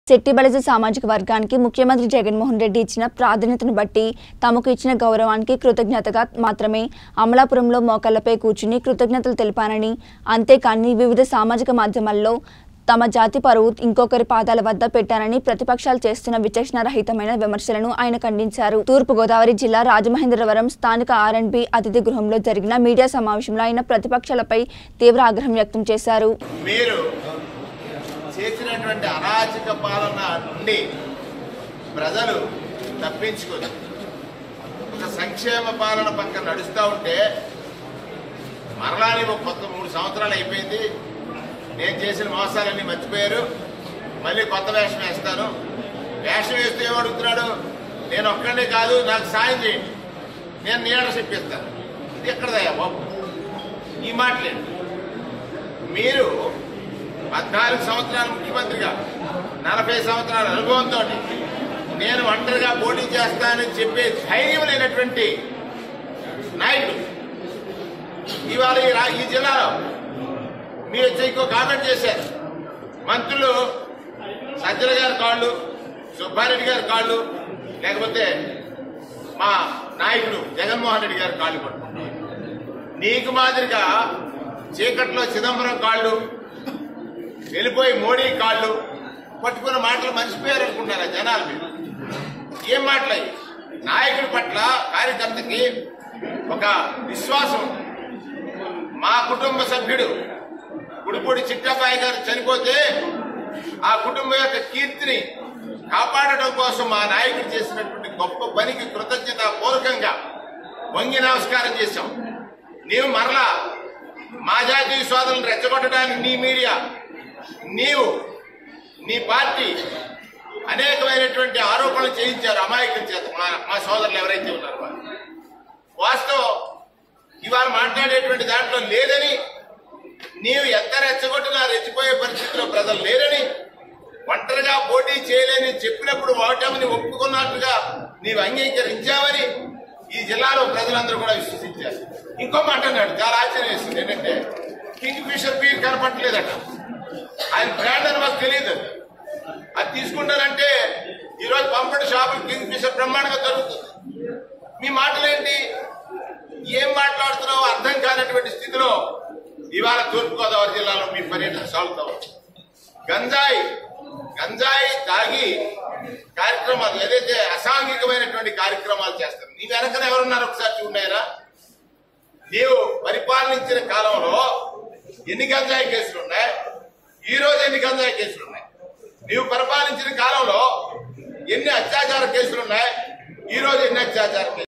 శెట్టి బలిజ సామాజిక వర్గానికి ముఖ్యమంత్రి జగన్మోహన్ రెడ్డి ఇచ్చిన ప్రాధాన్యతను బట్టి తమకు ఇచ్చిన గౌరవానికి కృతజ్ఞతగా మాత్రమే అమలాపురంలో మోకాళ్లపై కూర్చుని కృతజ్ఞతలు తెలిపానని అంతేకాని వివిధ సామాజిక మాధ్యమాల్లో తమ జాతి పరువు ఇంకొకరి పాదాల వద్ద పెట్టారని ప్రతిపక్షాలు చేస్తున్న విచక్షణరహితమైన విమర్శలను ఆయన ఖండించారు తూర్పుగోదావరి జిల్లా రాజమహేంద్రవరం స్థానిక ఆర్ఎండ్బి అతిథి గృహంలో జరిగిన మీడియా సమావేశంలో ఆయన ప్రతిపక్షాలపై తీవ్ర ఆగ్రహం వ్యక్తం చేశారు మీరు చేసినటువంటి అరాచక పాలన నుండి ప్రజలు తప్పించుకొని ఒక సంక్షేమ పాలన పక్కన నడుస్తూ ఉంటే మరలా నీవు కొత్త మూడు సంవత్సరాలు అయిపోయింది నేను చేసిన మోసాలన్నీ మర్చిపోయారు మళ్ళీ కొత్త వేషం వేస్తాను వేషం వేస్తే ఏమడుగుతున్నాడు నేను ఒక్కడే కాదు నాకు సాయం చేయండి నేను లీడర్షిప్ ఇస్తాను ఇది ఎక్కడదయ్యా బాబు ఈ మాటలేండి మీరు పద్నాలుగు సంవత్సరాలు ముఖ్యమంత్రిగా నలభై సంవత్సరాల అనుభవంతో నేను ఒంటరిగా పోటీ చేస్తానని చెప్పే ధైర్యం లేనటువంటి నాయకుడు ఇవాళ ఈ రా- ఈ జిల్లాలో మీరు వచ్చి ఇంకో కామెంట్ చేశారు మంత్రులు సజ్జల గారి కాళ్ళు సుబ్బారెడ్డి గారి కాళ్ళు లేకపోతే మా నాయకుడు జగన్మోహన్ రెడ్డి గారి కాళ్ళు పట్టుకుంటారు నీకు మాదిరిగా చీకట్లో చిదంబరం కాళ్ళు వెళ్ళిపోయి మోడీ కాళ్ళు పట్టుకున్న మాటలు మర్చిపోయారు అనుకుంటారా జనాలు మీరు ఏం మాటలయ్యి నాయకుడి పట్ల కార్యకర్తకి ఒక విశ్వాసం ఉంది. మా కుటుంబ సభ్యుడు గుడిపూడి చిట్టబ్బాయి గారు చనిపోతే ఆ కుటుంబం యొక్క కీర్తిని కాపాడటం కోసం మా నాయకుడు చేసినటువంటి గొప్ప పనికి కృతజ్ఞత పూర్వకంగా వంగి నమస్కారం చేశాం నీవు మరలా మా జాతీయ సోదరులను రెచ్చగొట్టడానికి నీ మీడియా నీవు నీ పార్టీ అనేకమైనటువంటి ఆరోపణలు చేయించారు అమాయకుల చేత మా మా సోదరులు ఎవరైతే ఉన్నారో వారు వాస్తవం ఇవాళ మాట్లాడేటువంటి దాంట్లో లేదని నీవు ఎంత రెచ్చగొట్టినా రెచ్చిపోయే పరిస్థితిలో ప్రజలు లేరని ఒంటరిగా పోటీ చేయలేని చెప్పినప్పుడు ఓటమిని ఒప్పుకున్నట్టుగా నీవు అంగీకరించావని ఈ జిల్లాలో ప్రజలందరూ కూడా విశ్వసించారు ఇంకో మాట అన్నాడు చాలా ఆశ్చర్యం వేసింది ఏంటంటే కింగ్ ఫిషర్ పీర్ కనపట్టలేదట ఆయన బ్రాండ్ అని మాకు తెలియదు అది తీసుకుంటానంటే ఈరోజు పంపటి షాపులు కింగ్ ఫిషర్ బ్రహ్మాండంగా దొరుకుతుంది మీ మాటలేంటి ఏం మాట్లాడుతున్నావో అర్థం కానటువంటి స్థితిలో ఇవాళ తూర్పుగోదావరి జిల్లాలో మీ పర్యటన సాగుతా ఉంది గంజాయి గంజాయి తాగి కార్యక్రమాలు ఏదైతే అసాంఘికమైనటువంటి కార్యక్రమాలు చేస్తారు నీ వెనకన ఎవరున్నారు ఒకసారి చూడారా నీవు పరిపాలనించిన కాలంలో ఎన్ని గంజాయి కేసులు ఉన్నాయి ఈ రోజు ఎన్ని గంజాయి కేసులు ఉన్నాయి నీవు పరిపాలించిన కాలంలో ఎన్ని అత్యాచార కేసులు ఉన్నాయి ఈ రోజు ఎన్ని అత్యాచార కేసులు